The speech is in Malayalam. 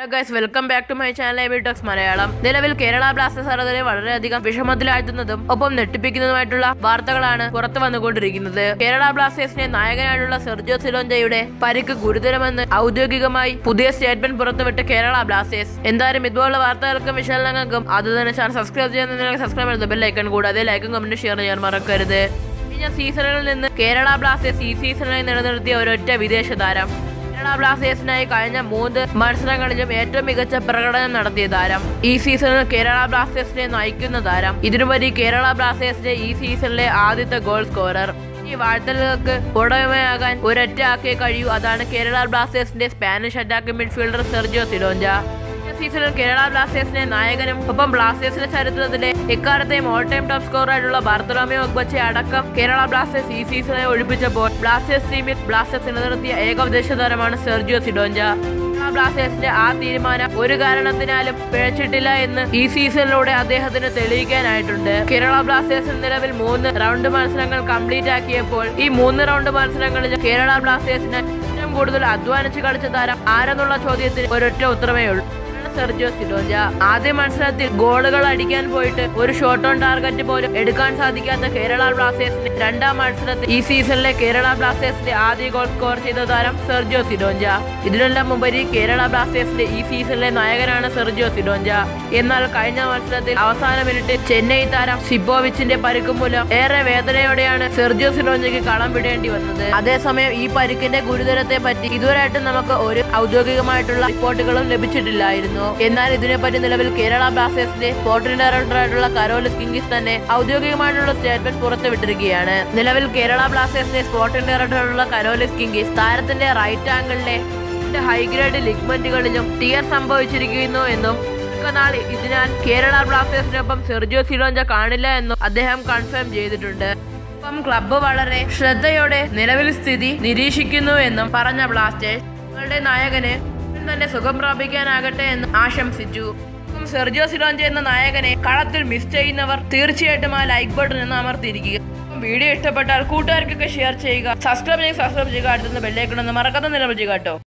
hello guys welcome back to my channel A B Talks Malayalam നിലവിൽ കേരള ബ്ലാസ്റ്റേഴ്സ് ആരാധകരെ വളരെയധികം വിഷമത്തിലാഴ്ത്തുന്നതും ഒപ്പം ഞെട്ടിപ്പിക്കുന്നതുമായിട്ടുള്ള വാർത്തകളാണ് പുറത്തു വന്നുകൊണ്ടിരിക്കുന്നത് കേരള ബ്ലാസ്റ്റേഴ്സിന്റെ നായകനായിട്ടുള്ള സെർജോ സിലോഞ്ചയുടെ പരിക്ക് ഗുരുതരമെന്ന് ഔദ്യോഗികമായി പുതിയ സ്റ്റേറ്റ്മെന്റ് പുറത്തുവിട്ട കേരള ബ്ലാസ്റ്റേഴ്സ് എന്തായാലും ഇതുപോലുള്ള വാർത്തകൾക്കും വിശകലനങ്ങൾക്കും അത് തന്നെ ചാനൽ സബ്സ്ക്രൈബ് ചെയ്യുന്ന സബ്സ്ക്രൈബ് ചെയ്യുന്ന ബെല്ലൈക്കൺ കൂടാതെ ലൈക്കും കമന്റും ഷെയർ ചെയ്യാൻ മറക്കരുത് കഴിഞ്ഞ സീസണുകളിൽ നിന്ന് കേരള ബ്ലാസ്റ്റേഴ്സ് ഈ സീസണിൽ നിലനിർത്തിയ ഒരൊറ്റ വിദേശ താരം കേരള ബ്ലാസ്റ്റേഴ്സിനായി കഴിഞ്ഞ മൂന്ന് മത്സരങ്ങളിലും ഏറ്റവും മികച്ച പ്രകടനം നടത്തിയ താരം ഈ സീസണിൽ കേരള ബ്ലാസ്റ്റേഴ്സിനെ നയിക്കുന്ന താരം ഇതിനുപരി കേരള ബ്ലാസ്റ്റേഴ്സിന്റെ ഈ സീസണിലെ ആദ്യത്തെ ഗോൾ സ്കോറർ ഈ വാഴ്ത്തലുകൾക്ക് ഉടമയാകാൻ ഒരൊറ്റ ആക്കേ കഴിയൂ അതാണ് കേരള ബ്ലാസ്റ്റേഴ്സിന്റെ Spanish attack midfielder Sergio Cidoncha കഴിഞ്ഞ സീസണിൽ കേരള ബ്ലാസ്റ്റേഴ്സിന്റെ നായകനും ഒപ്പം ബ്ലാസ്റ്റേഴ്സിന്റെ ചരിത്രത്തിലെ എക്കാലത്തെയും ഓൾ ടൈം ടോപ്പ് സ്കോറായിട്ടുള്ള ബാർത്തലോമിയോ ഒഗ്ബച്ചെ അടക്കം കേരള ബ്ലാസ്റ്റേഴ്സ് ഈ സീസണെ ഒഴിപ്പിച്ചപ്പോൾ ബ്ലാസ്റ്റേഴ്സ് ടീമിൽ ബ്ലാസ്റ്റേഴ്സ് നിലനിർത്തിയ ഏക വിദേശ താരമാണ് സെർജിയോ സിഡോഞ്ച കേരള ബ്ലാസ്റ്റേഴ്സിന്റെ ആ തീരുമാനം ഒരു കാരണത്തിനാലും പിഴച്ചിട്ടില്ല എന്ന് ഈ സീസണിലൂടെ അദ്ദേഹത്തിന് തെളിയിക്കാനായിട്ടുണ്ട് കേരള ബ്ലാസ്റ്റേഴ്സ് നിലവിൽ മൂന്ന് റൗണ്ട് മത്സരങ്ങൾ കംപ്ലീറ്റ് ആക്കിയപ്പോൾ ഈ മൂന്ന് റൗണ്ട് മത്സരങ്ങളിൽ കേരള ബ്ലാസ്റ്റേഴ്സിന് ഏറ്റവും കൂടുതൽ അധ്വാനിച്ച് കളിച്ച താരം ആരെന്നുള്ള ചോദ്യത്തിന് ഒരൊറ്റ ഉത്തരമേ ഉള്ളൂ സെർജിയോ സിഡോജ ആദ്യ മത്സരത്തിൽ ഗോളുകൾ അടിക്കാൻ പോയിട്ട് ഒരു ഷോട്ട് ഓൺ ടാർഗറ്റ് പോലും എടുക്കാൻ സാധിക്കാത്ത കേരള ബ്ലാസ്റ്റേഴ്സിന് രണ്ടാം മത്സരത്തിൽ ഈ സീസണിലെ കേരള ബ്ലാസ്റ്റേഴ്സിന്റെ ആദ്യ ഗോൾ സ്കോർ ചെയ്ത താരം സെർജിയോ സിഡോഞ്ച ഇതിനെല്ലാം ഉപരി കേരള ബ്ലാസ്റ്റേഴ്സിന്റെ ഈ സീസണിലെ നായകനാണ് സെർജിയോ സിഡോഞ്ച എന്നാൽ കഴിഞ്ഞ മത്സരത്തിൽ അവസാന മിനിറ്റ് ചെന്നൈ താരം സിബോവിച്ചിന്റെ പരിക്ക് മൂലം ഏറെ വേദനയോടെയാണ് സെർജിയോ സിഡോഞ്ചയ്ക്ക് കളം വിടേണ്ടി വന്നത് അതേസമയം ഈ പരിക്കിന്റെ ഗുരുതരത്തെ പറ്റി ഇതുവരെയായിട്ടും നമുക്ക് ഒരു ഔദ്യോഗികമായിട്ടുള്ള റിപ്പോർട്ടുകളും ലഭിച്ചിട്ടില്ലായിരുന്നു എന്നാൽ ഇതിനെപ്പറ്റി നിലവിൽ കേരള ബ്ലാസ്റ്റേഴ്സിന്റെ സ്പോർട്ടിംഗ് ഡയറക്ടറായിട്ടുള്ള കരോലിസ് കിങ്കിസ് തന്നെ ഔദ്യോഗികമായിട്ടുള്ള സ്റ്റേറ്റ്മെന്റ് പുറത്തുവിട്ടിരിക്കുകയാണ് നിലവിൽ കേരള ബ്ലാസ്റ്റേഴ്സിന്റെ സ്പോർട്ടിംഗ് ഡയറക്ടറായിട്ടുള്ള കരോലിസ് കിങ്കിസ് താരത്തിന്റെ റൈറ്റ് ആംഗിളിലെ ഹൈഗ്രേഡ് ലിഗ്മെന്റുകളിലും ടിയർ സംഭവിച്ചിരിക്കുന്നു എന്നും നാൾ ഇതിനാൽ കേരള ബ്ലാസ്റ്റേഴ്സിനൊപ്പം സെർജിയോ സിലോഞ്ച കാണില്ല എന്നും അദ്ദേഹം കൺഫേം ചെയ്തിട്ടുണ്ട് ഒപ്പം ക്ലബ്ബ് വളരെ ശ്രദ്ധയോടെ നിലവിൽ സ്ഥിതി നിരീക്ഷിക്കുന്നു എന്നും പറഞ്ഞ ബ്ലാസ്റ്റേഴ്സ് തങ്ങളുടെ നായകന് ഉടൻ തന്നെ സുഖം പ്രാപിക്കാനാകട്ടെ എന്ന് ആശംസിച്ചു ഒപ്പം സെർജിയോ സിലോഞ്ച എന്ന നായകനെ കളത്തിൽ മിസ് ചെയ്യുന്നവർ തീർച്ചയായിട്ടും ആ ലൈക്ക് ബട്ടൺ എന്ന് അമർത്തിയിരിക്കുക ഒപ്പം വീഡിയോ ഇഷ്ടപ്പെട്ടാൽ കൂട്ടുകാർക്കൊക്കെ ഷെയർ ചെയ്യുക സബ്സ്ക്രൈബ് ചെയ്യുക സബ്സ്ക്രൈബ് ചെയ്യുക അടുത്തുനിന്ന് ബെല്ലേക്കണമെന്ന് മറക്കാത്ത നിലവിൽ ചെയ്യുക കേട്ടോ